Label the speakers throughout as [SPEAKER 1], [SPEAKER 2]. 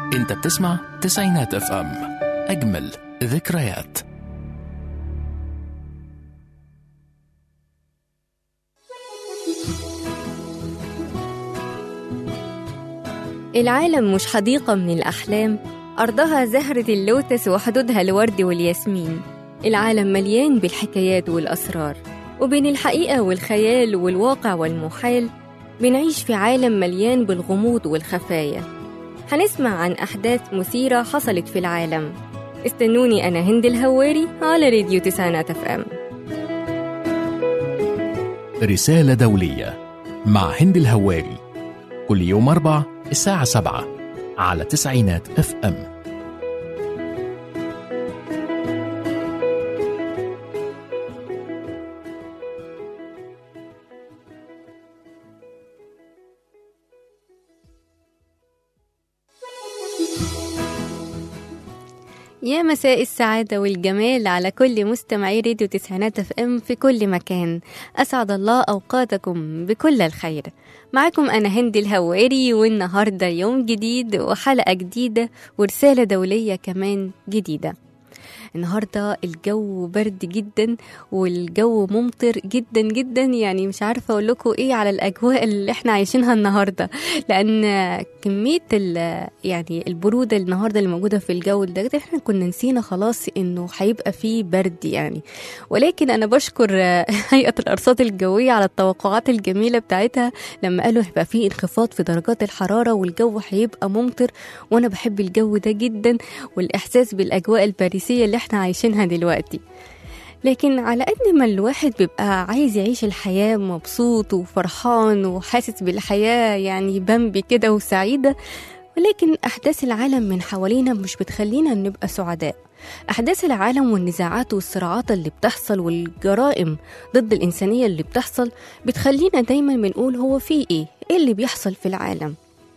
[SPEAKER 1] انت بتسمع تسعينات اف ام اجمل ذكريات
[SPEAKER 2] العالم مش حديقة من الأحلام أرضها زهرة اللوتس وحدودها الورد والياسمين العالم مليان بالحكايات والأسرار وبين الحقيقة والخيال والواقع والمحال بنعيش في عالم مليان بالغموض والخفايا هنسمع عن أحداث مثيرة حصلت في العالم استنوني أنا هند الهواري على راديو تسعينات اف ام
[SPEAKER 1] رسالة دولية مع هند الهواري كل يوم أربع الساعة سبعة على تسعينات اف ام
[SPEAKER 2] يا مساء السعادة والجمال على كل مستمعي راديو تسعينات اف ام في كل مكان أسعد الله أوقاتكم بكل الخير معكم أنا هند الهواري والنهاردة يوم جديد وحلقة جديدة ورسالة دولية كمان جديدة النهاردة الجو برد جدا والجو ممطر جدا جدا يعني مش عارفة أقول لكم إيه على الأجواء اللي إحنا عايشينها النهاردة لأن كمية ال- يعني البرودة النهاردة اللي موجودة في الجو ده إحنا كنا نسينا خلاص إنه هيبقى فيه برد يعني ولكن أنا بشكر هيئة الأرصاد الجوية على التوقعات الجميلة بتاعتها لما قالوا هيبقى فيه انخفاض في درجات الحرارة والجو هيبقى ممطر وأنا بحب الجو ده جدا والإحساس بالأجواء الباريسية اللي احنا عايشينها دلوقتي لكن على قد ما الواحد بيبقى عايز يعيش الحياة مبسوط وفرحان وحاسس بالحياة يعني بمبي كده وسعيدة ولكن أحداث العالم من حوالينا مش بتخلينا نبقى سعداء أحداث العالم والنزاعات والصراعات اللي بتحصل والجرائم ضد الإنسانية اللي بتحصل بتخلينا دايما بنقول هو في إيه؟ إيه اللي بيحصل في العالم؟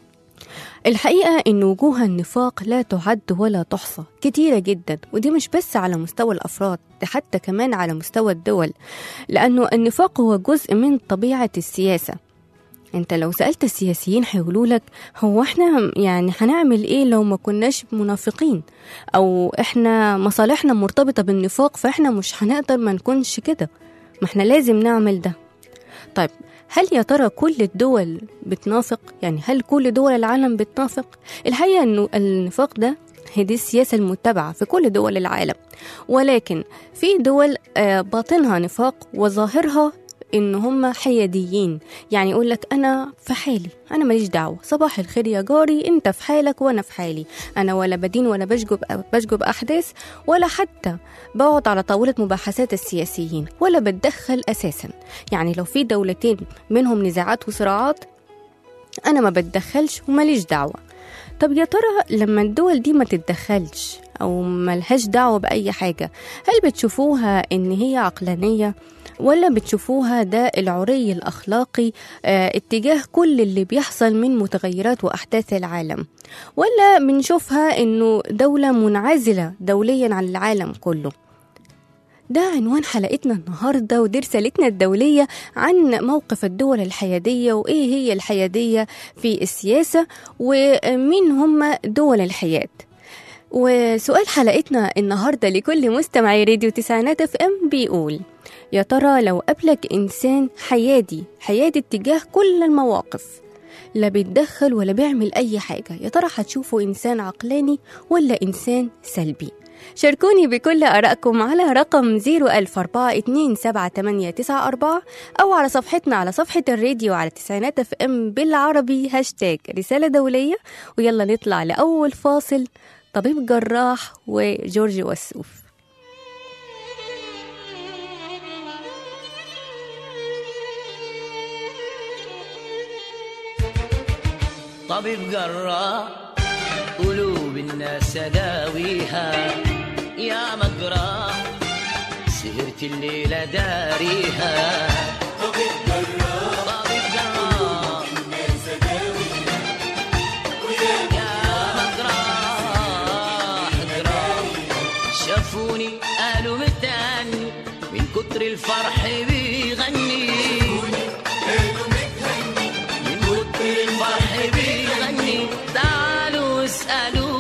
[SPEAKER 2] الحقيقة إن وجوه النفاق لا تعد ولا تحصى كتيرة جدا ودي مش بس على مستوى الأفراد ده حتى كمان على مستوى الدول لأنه النفاق هو جزء من طبيعة السياسة انت لو سألت السياسيين هيقولوا لك هو احنا يعني هنعمل ايه لو ما كناش منافقين او احنا مصالحنا مرتبطة بالنفاق فاحنا مش هنقدر ما نكونش كده ما احنا لازم نعمل ده طيب هل يا ترى كل الدول بتنافق يعني هل كل دول العالم بتنافق الحقيقة انه النفاق ده هي دي السياسة المتبعة في كل دول العالم ولكن في دول آه، باطنها نفاق وظاهرها ان هم حياديين يعني يقول لك انا في حالي انا ماليش دعوه صباح الخير يا جاري انت في حالك وانا في حالي انا ولا بدين ولا بشجب بشجب احداث ولا حتى بقعد على طاوله مباحثات السياسيين ولا بتدخل اساسا يعني لو في دولتين منهم نزاعات وصراعات انا ما بتدخلش وماليش دعوه طب يا ترى لما الدول دي ما تتدخلش او ملهاش دعوه باي حاجه هل بتشوفوها ان هي عقلانيه ولا بتشوفوها ده العري الأخلاقي آه، اتجاه كل اللي بيحصل من متغيرات وأحداث العالم ولا بنشوفها إنه دولة منعزلة دوليا عن العالم كله ده عنوان حلقتنا النهاردة ودي رسالتنا الدولية عن موقف الدول الحيادية وإيه هي الحيادية في السياسة ومين هم دول الحياد وسؤال حلقتنا النهاردة لكل مستمعي راديو تسعينات اف ام بيقول يا ترى لو قابلك إنسان حيادي حيادي اتجاه كل المواقف لا بيتدخل ولا بيعمل أي حاجة يا ترى هتشوفه إنسان عقلاني ولا إنسان سلبي شاركوني بكل آرائكم على رقم 010427894 أو على صفحتنا على صفحة الراديو على تسعينات اف ام بالعربي هاشتاج رسالة دولية ويلا نطلع لأول فاصل طبيب جراح وجورج وسوف
[SPEAKER 3] طبيب جراح قلوب الناس داويها يا مجراح سهرت الليلة داريها طبيب جراح يا مجراح جراح شافوني قالوا متاني من كتر الفرح بيغني من كتر الفرح بيغني تعالوا اسألوا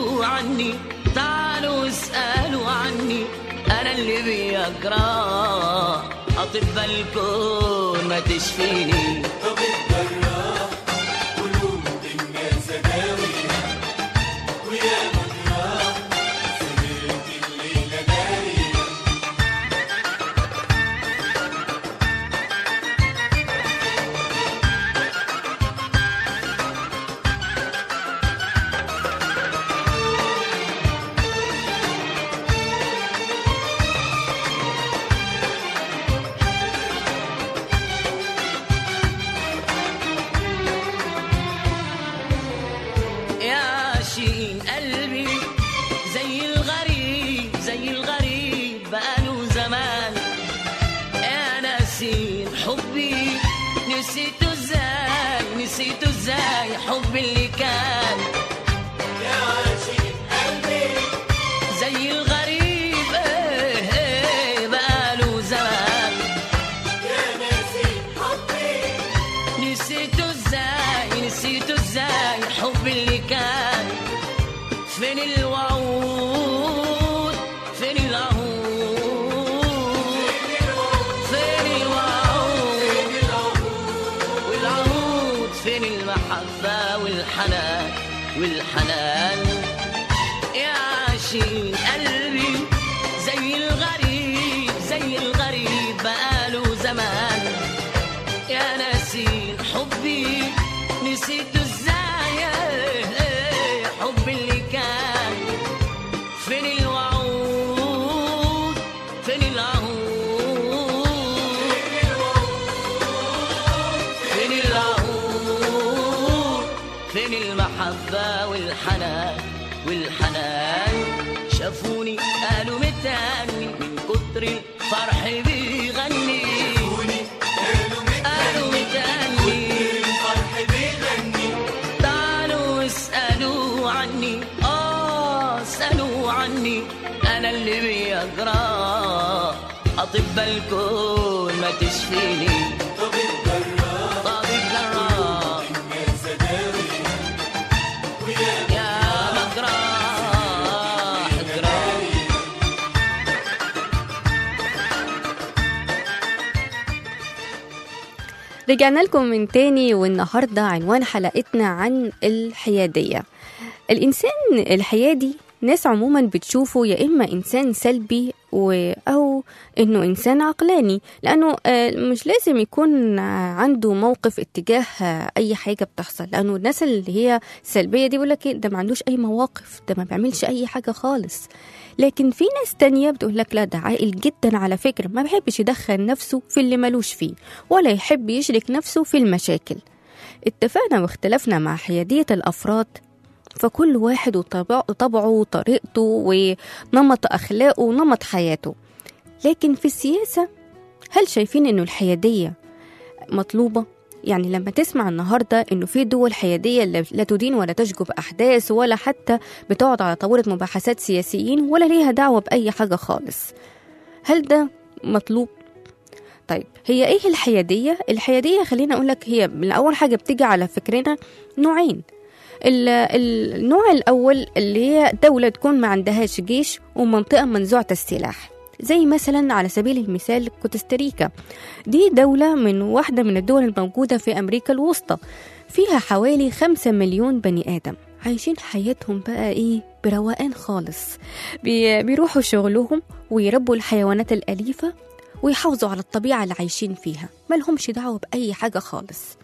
[SPEAKER 3] بيقرا أطباء الكون ما تشفيني يا شين قلبي زي الغريب زي الغريب بقاله زمان يا ناسين حبي نسيته ازاي نسيته ازاي حبي اللي كان زي الغريب ايه ايه بقاله زمان نسيته ازاي نسيته ازاي حب اللي كان فين الوعود فين العهود فين الوعود والعهود فين المحبة والحنان والحنان يا عاشقين قلبي زي الغريب زي الغريب بقاله زمان يا ناسين حبي نسيته ازاي حب اللي كان فين الوعود فين العهود فين العهود فين المحبة والحنان والحنان شافوني قالوا متاني من كتر الفرح بيغني قالوا متاني تعالوا اسألوا عني آه اسألوا عني أنا اللي بيقرا أطباء الكون ما تشفيني طبيب جراح يا مجراح جراح
[SPEAKER 2] رجعنا لكم من تاني والنهاردة عنوان حلقتنا عن الحيادية الإنسان الحيادي ناس عموما بتشوفه يا إما إنسان سلبي و... أو إنه إنسان عقلاني لأنه آه، مش لازم يكون آه، عنده موقف اتجاه آه، أي حاجة بتحصل لأنه الناس اللي هي سلبية دي بيقول لك ده ما عندوش أي مواقف ده ما بيعملش أي حاجة خالص لكن في ناس تانية بتقول لك لا ده عاقل جدا على فكرة ما بيحبش يدخل نفسه في اللي ملوش فيه ولا يحب يشرك نفسه في المشاكل اتفقنا واختلفنا مع حيادية الأفراد فكل واحد وطبع- وطبعه وطريقته ونمط أخلاقه ونمط حياته لكن في السياسة هل شايفين إنه الحيادية مطلوبة؟ يعني لما تسمع النهاردة إنه في دول حيادية لا لا تدين ولا تشجب أحداث ولا حتى بتقعد على طاولة مباحثات سياسيين ولا ليها دعوة بأي حاجة خالص هل ده مطلوب؟ طيب هي ايه الحيادية؟ الحيادية خلينا اقول لك هي من اول حاجة بتيجي على فكرنا نوعين ال- ال- النوع الاول اللي هي دولة تكون ما عندهاش جيش ومنطقة منزوعة السلاح زي مثلا على سبيل المثال كوستاريكا دي دولة من واحدة من الدول الموجودة في أمريكا الوسطى فيها حوالي خمسة مليون بني آدم عايشين حياتهم بقى ايه بروقان خالص بي بيروحوا شغلهم ويربوا الحيوانات الأليفة ويحافظوا على الطبيعة اللي عايشين فيها ملهمش دعوة بأي حاجة خالص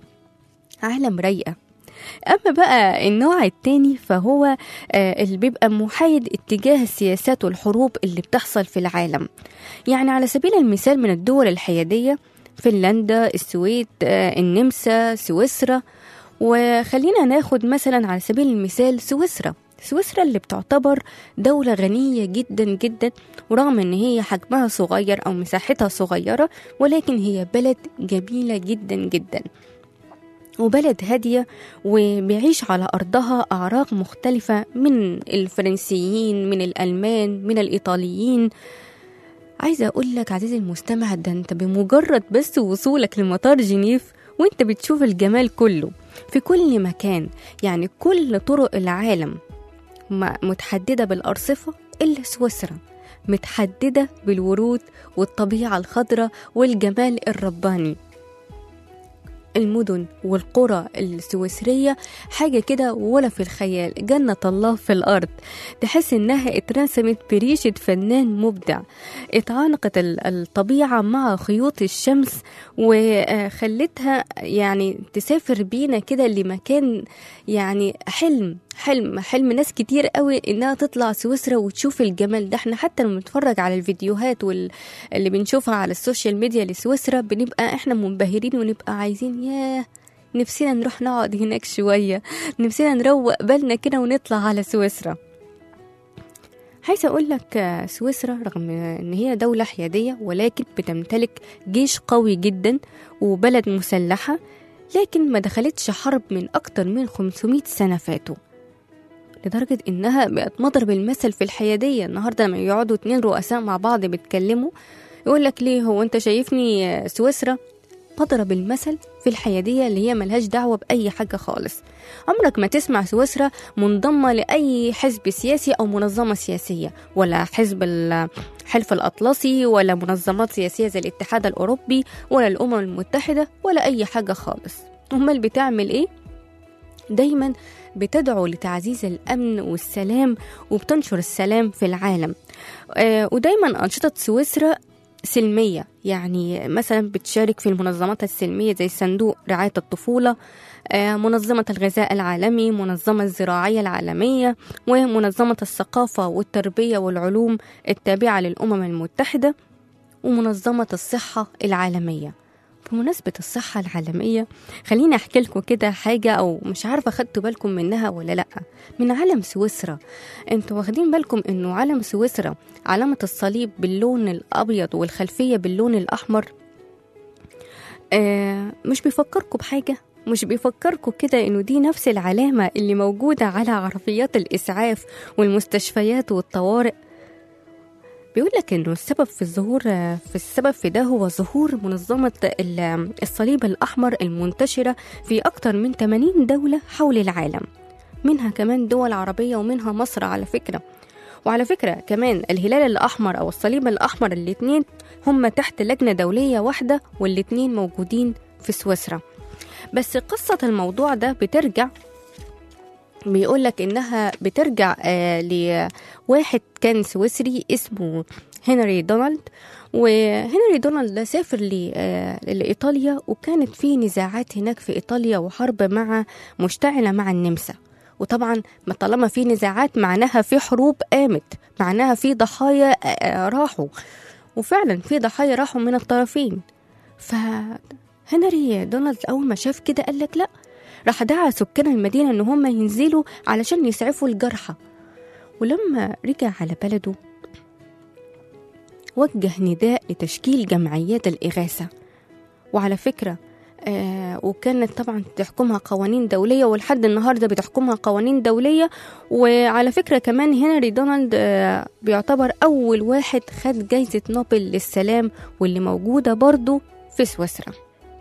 [SPEAKER 2] عالم رايقة أما بقى النوع التاني فهو آه، اللي بيبقى محايد اتجاه السياسات والحروب اللي بتحصل في العالم يعني على سبيل المثال من الدول الحيادية فنلندا السويد آه، النمسا سويسرا وخلينا ناخد مثلا على سبيل المثال سويسرا سويسرا اللي بتعتبر دولة غنية جدا جدا ورغم ان هي حجمها صغير او مساحتها صغيرة ولكن هي بلد جميلة جدا جدا وبلد هادية وبيعيش على أرضها أعراق مختلفة من الفرنسيين من الألمان من الإيطاليين عايزة أقول لك عزيزي المستمع ده أنت بمجرد بس وصولك لمطار جنيف وأنت بتشوف الجمال كله في كل مكان يعني كل طرق العالم م- متحددة بالأرصفة إلا سويسرا متحددة بالورود والطبيعة الخضراء والجمال الرباني المدن والقرى السويسرية حاجة كده ولا في الخيال جنة الله في الأرض تحس إنها اترسمت بريشة فنان مبدع اتعانقت ال- الطبيعة مع خيوط الشمس وخلتها يعني تسافر بينا كده لمكان يعني حلم حلم حلم ناس كتير قوي انها تطلع سويسرا وتشوف الجمال ده احنا حتى لما بنتفرج على الفيديوهات وال... اللي بنشوفها على السوشيال ميديا لسويسرا بنبقى احنا منبهرين ونبقى عايزين ياه نفسنا نروح نقعد هناك شوية نفسنا نروق بالنا كده ونطلع على سويسرا عايزة أقول لك آه، سويسرا رغم إن هي دولة حيادية ولكن بتمتلك جيش قوي جدا وبلد مسلحة لكن ما دخلتش حرب من أكتر من 500 سنة فاتوا لدرجة إنها بقت مضرب المثل في الحيادية النهاردة لما يقعدوا اتنين رؤساء مع بعض بيتكلموا يقول لك ليه هو أنت شايفني آه، سويسرا مضرب المثل في الحيادية اللي هي ملهاش دعوة بأي حاجة خالص عمرك ما تسمع سويسرا منضمة لأي حزب سياسي أو منظمة سياسية ولا حزب الحلف الأطلسي ولا منظمات سياسية زي الاتحاد الأوروبي ولا الأمم المتحدة ولا أي حاجة خالص أمال بتعمل إيه؟ دايما بتدعو لتعزيز الأمن والسلام وبتنشر السلام في العالم آه ودايما أنشطة سويسرا سلمية يعني مثلا بتشارك في المنظمات السلمية زي صندوق رعاية الطفولة آه، منظمة الغذاء العالمي منظمة الزراعية العالمية ومنظمة الثقافة والتربية والعلوم التابعة للأمم المتحدة ومنظمة الصحة العالمية بمناسبة الصحة العالمية خليني أحكي لكم كده حاجة أو مش عارفة خدتوا بالكم منها ولا لأ من علم سويسرا انتوا واخدين بالكم انه علم سويسرا علامة الصليب باللون الأبيض والخلفية باللون الأحمر آه مش بيفكركم بحاجة مش بيفكركم كده انه دي نفس العلامة اللي موجودة على عربيات الإسعاف والمستشفيات والطوارئ بيقول لك انه السبب في الظهور في السبب في ده هو ظهور منظمة ال- الصليب الأحمر المنتشرة في أكتر من 80 دولة حول العالم منها كمان دول عربية ومنها مصر على فكرة وعلى فكرة كمان الهلال الأحمر أو الصليب الأحمر الاتنين هم تحت لجنة دولية واحدة والاتنين موجودين في سويسرا بس قصة الموضوع ده بترجع بيقول لك انها بترجع آه لواحد كان سويسري اسمه هنري دونالد وهنري دونالد ده سافر ل- آه، لايطاليا وكانت في نزاعات هناك في ايطاليا وحرب مع مشتعله مع النمسا وطبعا ما طالما في نزاعات معناها في حروب قامت معناها في ضحايا آه، آه، راحوا وفعلا في ضحايا راحوا من الطرفين فهنري دونالد اول ما شاف كده قال لك لا راح دعا سكان المدينة إن هم ينزلوا علشان يسعفوا الجرحى ولما رجع على بلده وجه نداء لتشكيل جمعيات الإغاثة وعلى فكرة آه وكانت طبعا تحكمها قوانين دولية ولحد النهاردة بتحكمها قوانين دولية وعلى فكرة كمان هنري دونالد آه بيعتبر أول واحد خد جايزة نوبل للسلام واللي موجودة برضو في سويسرا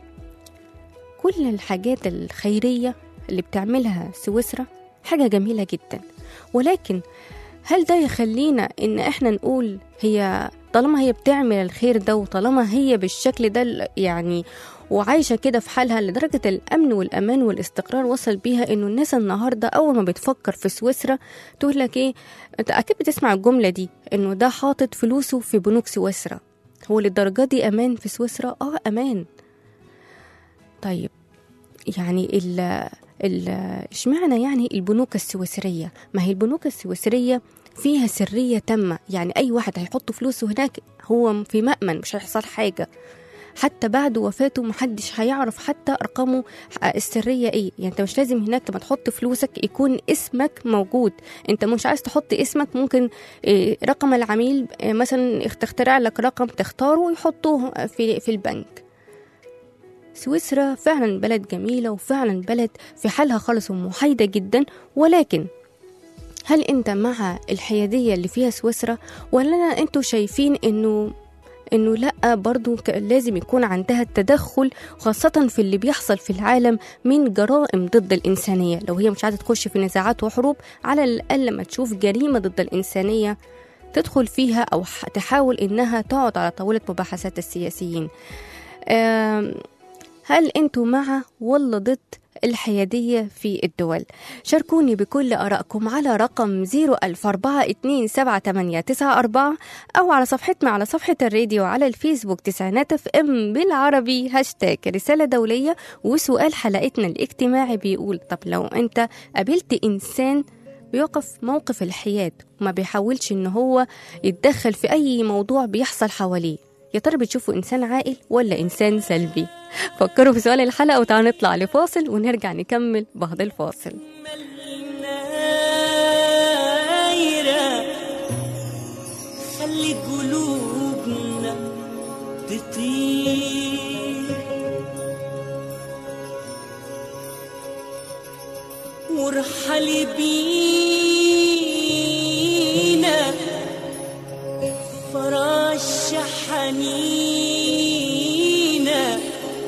[SPEAKER 2] كل الحاجات الخيرية اللي بتعملها سويسرا حاجة جميلة جدا ولكن هل ده يخلينا ان احنا نقول هي طالما هي بتعمل الخير ده وطالما هي بالشكل ده ال- يعني وعايشة كده في حالها لدرجة الأمن والأمان والاستقرار وصل بيها إنه الناس النهاردة أول ما بتفكر في سويسرا تقول لك إيه أنت أكيد بتسمع الجملة دي إنه ده حاطط فلوسه في بنوك سويسرا هو للدرجة دي أمان في سويسرا؟ آه أمان طيب يعني ال ال اشمعنى يعني البنوك السويسرية ما هي البنوك السويسرية فيها سرية تامة يعني أي واحد هيحط فلوسه هناك هو في مأمن مش هيحصل حاجة حتى بعد وفاته محدش هيعرف حتى أرقامه السرية إيه يعني أنت مش لازم هناك لما تحط فلوسك يكون اسمك موجود أنت مش عايز تحط اسمك ممكن إيه، رقم العميل إيه، مثلا تخترع لك رقم تختاره ويحطوه في في البنك سويسرا فعلا بلد جميلة وفعلا بلد في حالها خالص ومحايدة جدا ولكن هل انت مع الحيادية اللي فيها سويسرا ولا انتوا شايفين انه انه لا برضو ك- لازم يكون عندها التدخل خاصة في اللي بيحصل في العالم من جرائم ضد الإنسانية لو هي مش عايزة تخش في نزاعات وحروب على الأقل لما تشوف جريمة ضد الإنسانية تدخل فيها أو ح- تحاول إنها تقعد على طاولة مباحثات السياسيين آم، هل أنتوا مع ولا ضد الحيادية في الدول شاركوني بكل آرائكم على رقم 004278994 أو على صفحتنا على صفحة الراديو على الفيسبوك تسعينات اف ام بالعربي هاشتاج رسالة دولية وسؤال حلقتنا الاجتماعي بيقول طب لو أنت قابلت إنسان بيقف موقف الحياد وما بيحاولش إن هو يتدخل في أي موضوع بيحصل حواليه يا ترى بتشوفوا إنسان عاقل ولا إنسان سلبي فكروا في سؤال الحلقة وتعالوا نطلع لفاصل ونرجع نكمل بعد الفاصل
[SPEAKER 3] نايرة خلي قلوبنا تطير وارحلي بينا فراش حنينة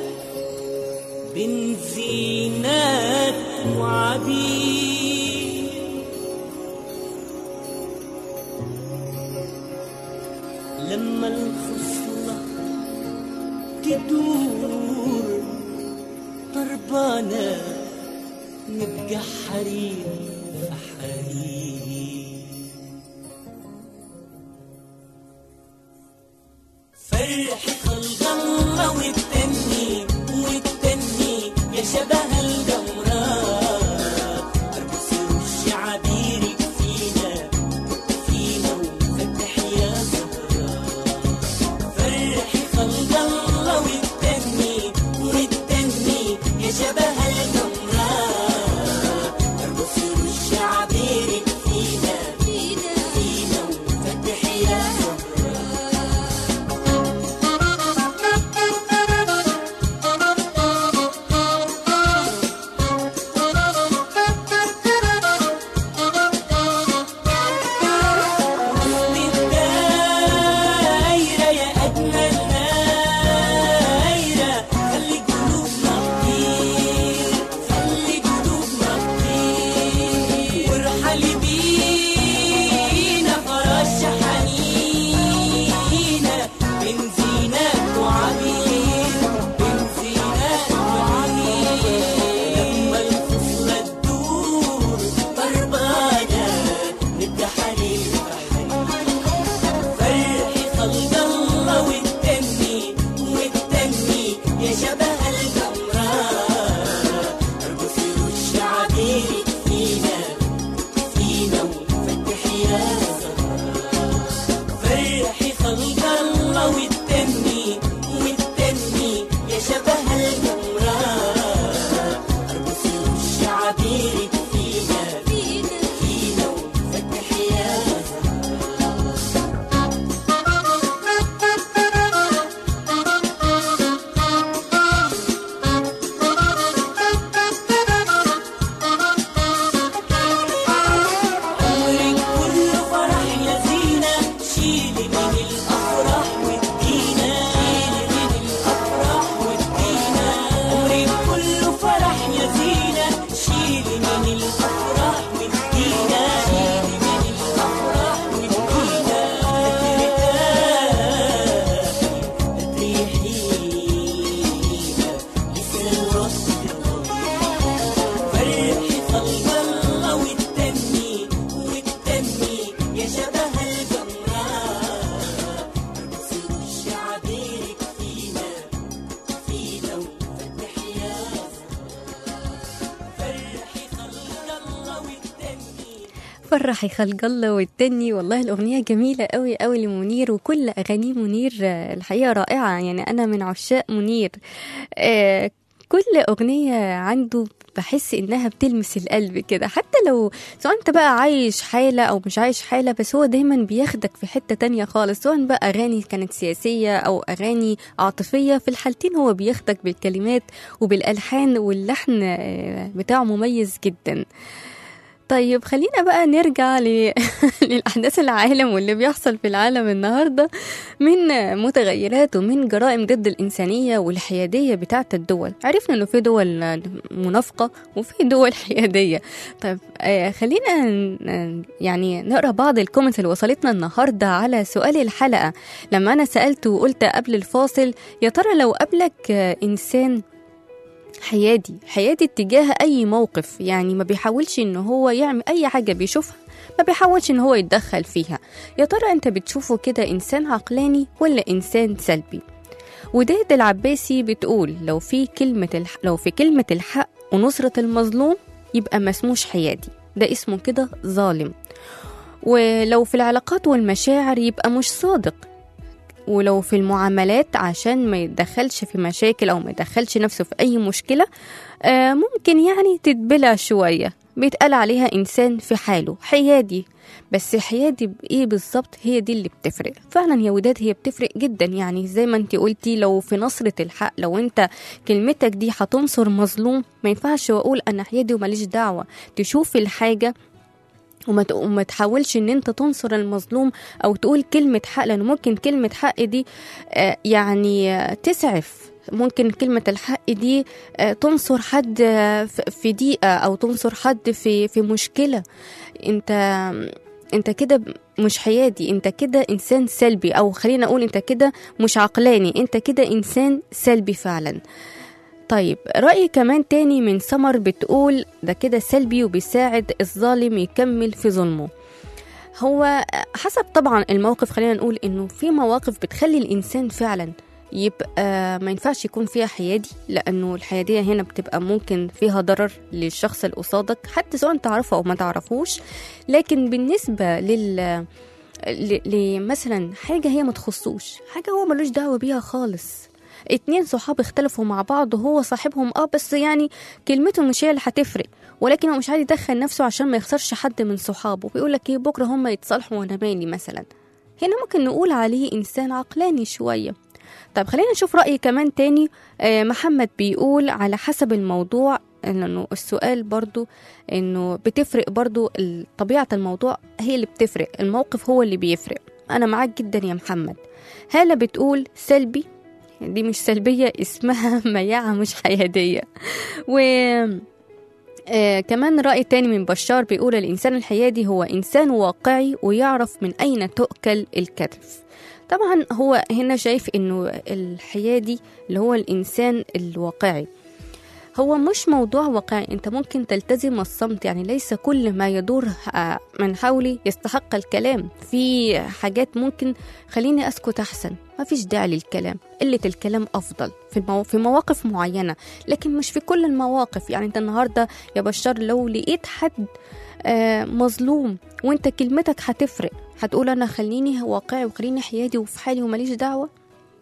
[SPEAKER 3] بنزينات وعبيد لما الخصلة تدور طربانة نبقى حرير في حرير فرح خلق الله والتني والتني يا شبه الجمرات ارقص الشعبير فينا فينا وفتح يا زهرات فرح خلق الله والتني والتني يا شبه الجمرات ارقص الشعبير فينا فينا وفتح يا زهرات الدايرة يا أجمل دايرة خلي قلوبنا تطير خلي قلوبنا تطير وارحلي بينا فراش حنينة بنزينات وعبير بنزينات وعبير لما الفصلة تدور طربانة نبقى حرير فرحي خلق الله والتني والتني يا شبه الجمرات ارقصي والشعبير فينا فينا وفتح يا زهرات فرحي خلق الله والتني والتني يا شبه الجمرات ارقصي والشعبير فينا فينا وفتح يا زهرات عمرك كله فرح يا زينة شيلي من الأفراح وادينا شيلي من الأفراح وادينا عمرك كله فرح يا زينة شيلي من الأفراح وادينا شيلي من الأفراح وادينا تريحي تريحينا لسه الوقت فرحي خلق الله والتني والتني يا شبه الجمرات ارقصي والشعبيرك فينا فينا وفتح يا فرحي خلق الله والتني
[SPEAKER 2] فرحي خلق الله والتاني والله الأغنية جميلة قوي قوي لمنير وكل أغاني منير آه، الحقيقة رائعة يعني أنا من عشاق منير آه، كل أغنية عنده بحس إنها بتلمس القلب كده حتى لو سواء أنت بقى عايش حالة أو مش عايش حالة بس هو دايما بياخدك في حتة تانية خالص سواء بقى أغاني كانت سياسية أو أغاني عاطفية في الحالتين هو بياخدك بالكلمات وبالألحان واللحن آه، بتاعه مميز جدا طيب خلينا بقى نرجع ل... للأحداث العالم واللي بيحصل في العالم النهاردة من متغيرات ومن جرائم ضد الإنسانية والحيادية بتاعة الدول عرفنا إنه في دول منافقة وفي دول حيادية طيب آه خلينا ن- يعني نقرأ بعض الكومنتس اللي وصلتنا النهاردة على سؤال الحلقة لما أنا سألت وقلت قبل الفاصل يا ترى لو قابلك آه، إنسان حيادي حيادي اتجاه اي موقف يعني ما بيحاولش ان هو يعمل اي حاجه بيشوفها ما بيحاولش ان هو يتدخل فيها يا ترى انت بتشوفه كده انسان عقلاني ولا انسان سلبي وداد العباسي بتقول لو في كلمة الح... لو في كلمة الحق ونصرة المظلوم يبقى ما اسموش حيادي ده اسمه كده ظالم ولو في العلاقات والمشاعر يبقى مش صادق ولو في المعاملات عشان ما يتدخلش في مشاكل او ما يدخلش نفسه في اي مشكله آه ممكن يعني تتبلع شويه بيتقال عليها انسان في حاله حيادي بس حيادي بايه بالظبط هي دي اللي بتفرق فعلا يا وداد هي بتفرق جدا يعني زي ما انت قلتي لو في نصرة الحق لو انت كلمتك دي هتنصر مظلوم ما ينفعش واقول انا حيادي وماليش دعوة تشوف الحاجة وما ت- وما تحاولش ان انت تنصر المظلوم او تقول كلمة حق لان ممكن كلمة حق دي آه، يعني آه، تسعف ممكن كلمة الحق دي آه، تنصر حد آه، ف- في ضيقة أو تنصر حد في في مشكلة أنت أنت كده مش حيادي أنت كده إنسان سلبي أو خلينا أقول أنت كده مش عقلاني أنت كده إنسان سلبي فعلا طيب رأي كمان تاني من سمر بتقول ده كده سلبي وبيساعد الظالم يكمل في ظلمه هو حسب طبعا الموقف خلينا نقول انه في مواقف بتخلي الانسان فعلا يبقى ما ينفعش يكون فيها حيادي لانه الحياديه هنا بتبقى ممكن فيها ضرر للشخص اللي قصادك حتى سواء تعرفه او ما تعرفوش لكن بالنسبه لل ل- لمثلا حاجه هي ما تخصوش حاجه هو ملوش دعوه بيها خالص اتنين صحاب اختلفوا مع بعض وهو صاحبهم اه بس يعني كلمته مش هي اللي هتفرق ولكن هو مش عايز يدخل نفسه عشان ما يخسرش حد من صحابه بيقول لك ايه بكره هم يتصالحوا وانا مالي مثلا هنا ممكن نقول عليه انسان عقلاني شويه طب خلينا نشوف رأي كمان تاني آه، محمد بيقول على حسب الموضوع لأنه السؤال برضو إنه بتفرق برضو ال- طبيعة الموضوع هي اللي بتفرق الموقف هو اللي بيفرق أنا معاك جدا يا محمد هالة بتقول سلبي دي مش سلبية اسمها مياعة مش حيادية و آه كمان رأي تاني من بشار بيقول الإنسان الحيادي هو إنسان واقعي ويعرف من أين تؤكل الكتف طبعا هو هنا شايف انه الحيادي اللي هو الانسان الواقعي هو مش موضوع واقعي انت ممكن تلتزم الصمت يعني ليس كل ما يدور آه، من حولي يستحق الكلام في حاجات ممكن خليني اسكت احسن ما فيش داعي للكلام قلة الكلام افضل في المو... في مواقف معينة لكن مش في كل المواقف يعني انت النهاردة يا بشار لو لقيت حد آه، مظلوم وانت كلمتك هتفرق هتقول انا خليني واقعي وخليني حيادي وفي حالي وماليش دعوة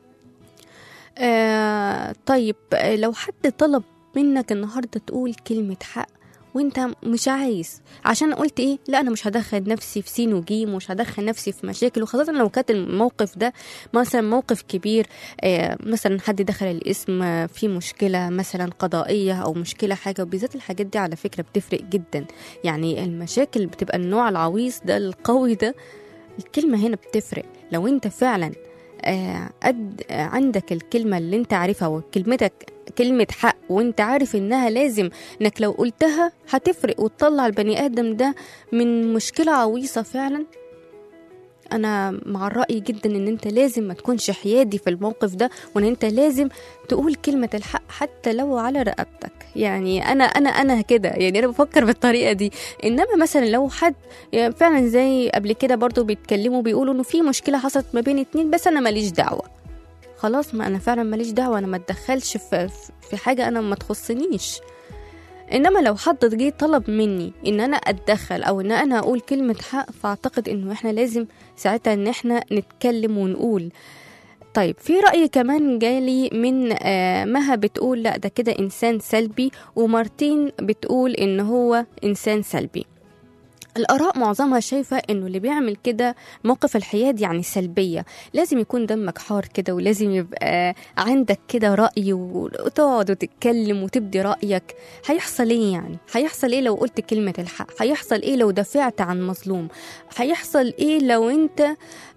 [SPEAKER 2] آه طيب آه، لو حد طلب منك النهاردة تقول كلمة حق وانت مش عايز عشان قلت ايه لا انا مش هدخل نفسي في سين وجيم ومش هدخل نفسي في مشاكل وخاصة لو كانت الموقف ده مثلا موقف كبير آه مثلا حد دخل الاسم آه، في مشكلة مثلا قضائية او مشكلة حاجة وبالذات الحاجات دي على فكرة بتفرق جدا يعني المشاكل بتبقى النوع العويص ده القوي ده الكلمة هنا بتفرق لو انت فعلا آه، قد آه، عندك الكلمة اللي انت عارفها وكلمتك كلمة حق وانت عارف انها لازم انك لو قلتها هتفرق وتطلع البني ادم ده من مشكلة عويصة فعلا انا مع الرأي جدا ان انت لازم ما تكونش حيادي في الموقف ده وان انت لازم تقول كلمة الحق حتى لو على رقبتك يعني انا انا انا كده يعني انا بفكر بالطريقة دي انما مثلا لو حد يعني فعلا زي قبل كده برضو بيتكلموا بيقولوا انه في مشكلة حصلت ما بين اتنين بس انا ماليش دعوة خلاص ما انا فعلا ماليش دعوة انا ما اتدخلش في, في حاجة انا ما تخصنيش انما لو حد جه طلب مني ان انا اتدخل او ان انا اقول كلمة حق فاعتقد انه احنا لازم ساعتها ان احنا نتكلم ونقول طيب في رأي كمان جالي من آه، مها بتقول لا ده كده إنسان سلبي ومارتين بتقول إن هو إنسان سلبي الآراء معظمها شايفة إنه اللي بيعمل كده موقف الحياد يعني سلبية لازم يكون دمك حار كده ولازم يبقى عندك كده رأي وتقعد وتتكلم وتبدي رأيك هيحصل إيه يعني هيحصل إيه لو قلت كلمة الحق هيحصل إيه لو دافعت عن مظلوم هيحصل إيه لو أنت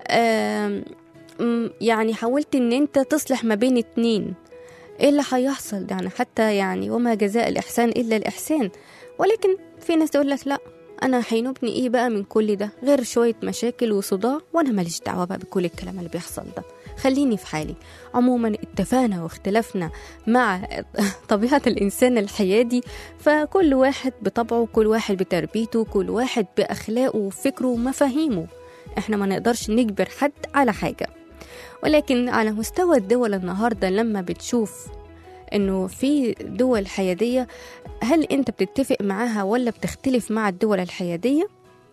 [SPEAKER 2] آم، م- يعني حاولت إن أنت تصلح ما بين اتنين إيه اللي هيحصل يعني حتى يعني وما جزاء الإحسان إلا الإحسان ولكن في ناس تقول لك لا انا هينوبني ايه بقى من كل ده غير شويه مشاكل وصداع وانا ماليش دعوه بقى بكل الكلام اللي بيحصل ده خليني في حالي عموما اتفقنا واختلفنا مع طبيعه الانسان الحيادي فكل واحد بطبعه كل واحد بتربيته كل واحد باخلاقه وفكره ومفاهيمه احنا ما نقدرش نجبر حد على حاجه ولكن على مستوى الدول النهارده لما بتشوف انه في دول حياديه هل انت بتتفق معاها ولا بتختلف مع الدول الحياديه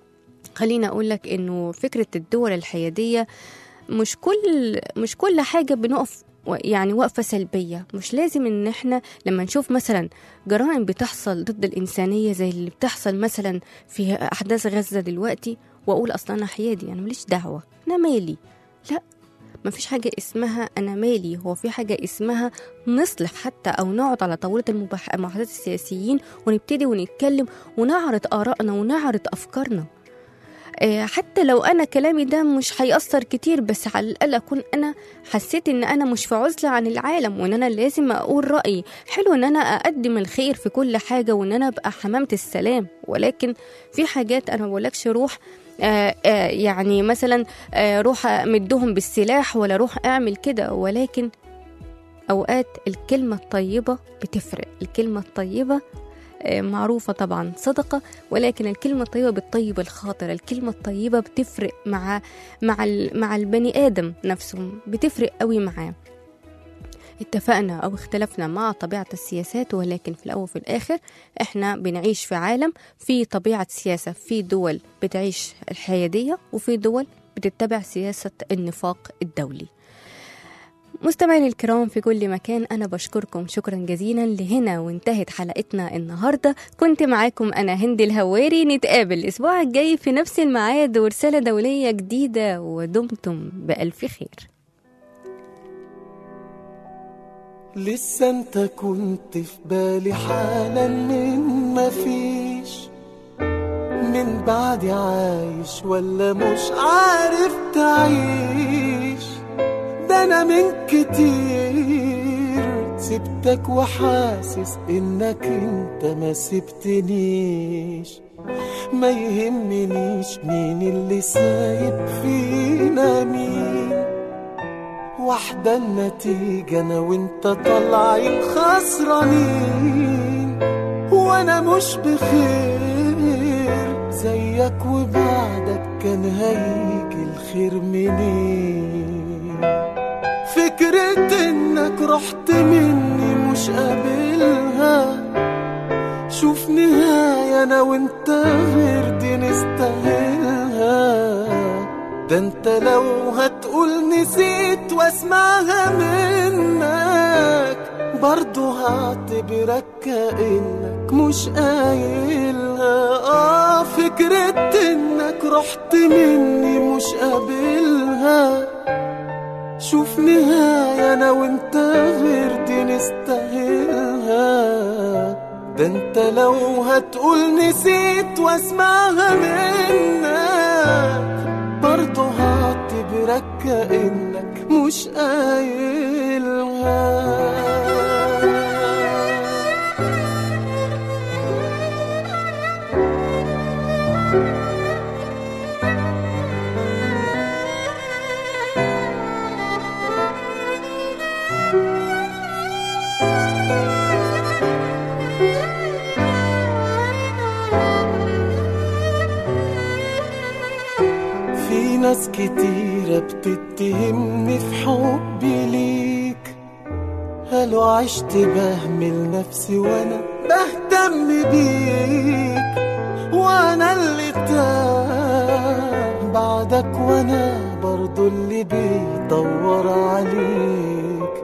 [SPEAKER 2] خليني اقول لك انه فكره الدول الحياديه مش كل مش كل حاجه بنقف و- يعني وقفه سلبيه مش لازم ان احنا لما نشوف مثلا جرائم بتحصل ضد الانسانيه زي اللي بتحصل مثلا في احداث غزه دلوقتي واقول اصلا انا حيادي انا ماليش دعوه انا مالي لا ما فيش حاجة اسمها أنا مالي هو في حاجة اسمها نصلح حتى أو نقعد على طاولة المباح- المحادثات السياسيين ونبتدي ونتكلم ونعرض آرائنا ونعرض أفكارنا آه، حتى لو أنا كلامي ده مش هيأثر كتير بس على الأقل أكون أنا حسيت إن أنا مش في عزلة عن العالم وإن أنا لازم أقول رأيي حلو إن أنا أقدم الخير في كل حاجة وإن أنا أبقى حمامة السلام ولكن في حاجات أنا ما بقولكش روح آه، آه، يعني مثلا آه، روح امدهم بالسلاح ولا روح اعمل كده ولكن اوقات الكلمه الطيبه بتفرق الكلمه الطيبه آه، معروفة طبعا صدقة ولكن الكلمة الطيبة بتطيب الخاطر الكلمة الطيبة بتفرق مع مع ال- مع البني آدم نفسه بتفرق قوي معاه اتفقنا أو اختلفنا مع طبيعة السياسات ولكن في الأول وفي الآخر احنا بنعيش في عالم في طبيعة سياسة في دول بتعيش الحيادية وفي دول بتتبع سياسة النفاق الدولي مستمعينا الكرام في كل مكان أنا بشكركم شكرا جزيلا لهنا وانتهت حلقتنا النهاردة كنت معاكم أنا هند الهواري نتقابل الأسبوع الجاي في نفس الميعاد ورسالة دولية جديدة ودمتم بألف خير
[SPEAKER 4] لسه انت كنت في بالي حالا من مفيش من بعد عايش ولا مش عارف تعيش ده انا من كتير سبتك وحاسس انك انت ما سبتنيش ما يهمنيش مين اللي سايب فينا مين واحدة النتيجة أنا وأنت طالعين خسرانين وأنا مش بخير زيك وبعدك كان هيجي الخير منين فكرة إنك رحت مني مش قابلها شوف نهاية أنا وأنت غير دي نستاهلها ده انت لو هتقول نسيت واسمعها منك برضو هعتبرك كأنك مش قايلها اه فكرة انك رحت مني مش قابلها شوف نهاية انا وانت غير دي نستاهلها ده انت لو هتقول نسيت واسمعها منك برضه هعتبرك كأنك مش قايلها في ناس كتيرة بتتهمني في حبي ليك قالوا عشت بهمل نفسي وانا بهتم بيك وانا اللي تاه بعدك وانا برضو اللي بيدور عليك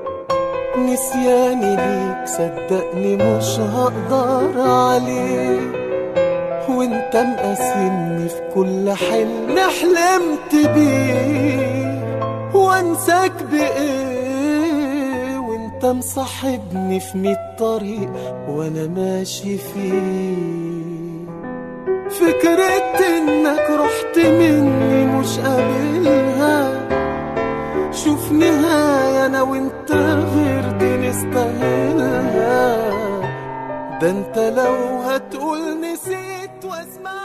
[SPEAKER 4] نسياني ليك صدقني مش هقدر عليك وانت مقاسمني في كل حلم حلمت بيه وانساك بايه وانت مصاحبني في ميت طريق وانا ماشي فيه فكرة انك رحت مني مش قابلها شوف نهاية انا وانت غير دي نستاهلها ده انت لو هتقول نسيت واسمع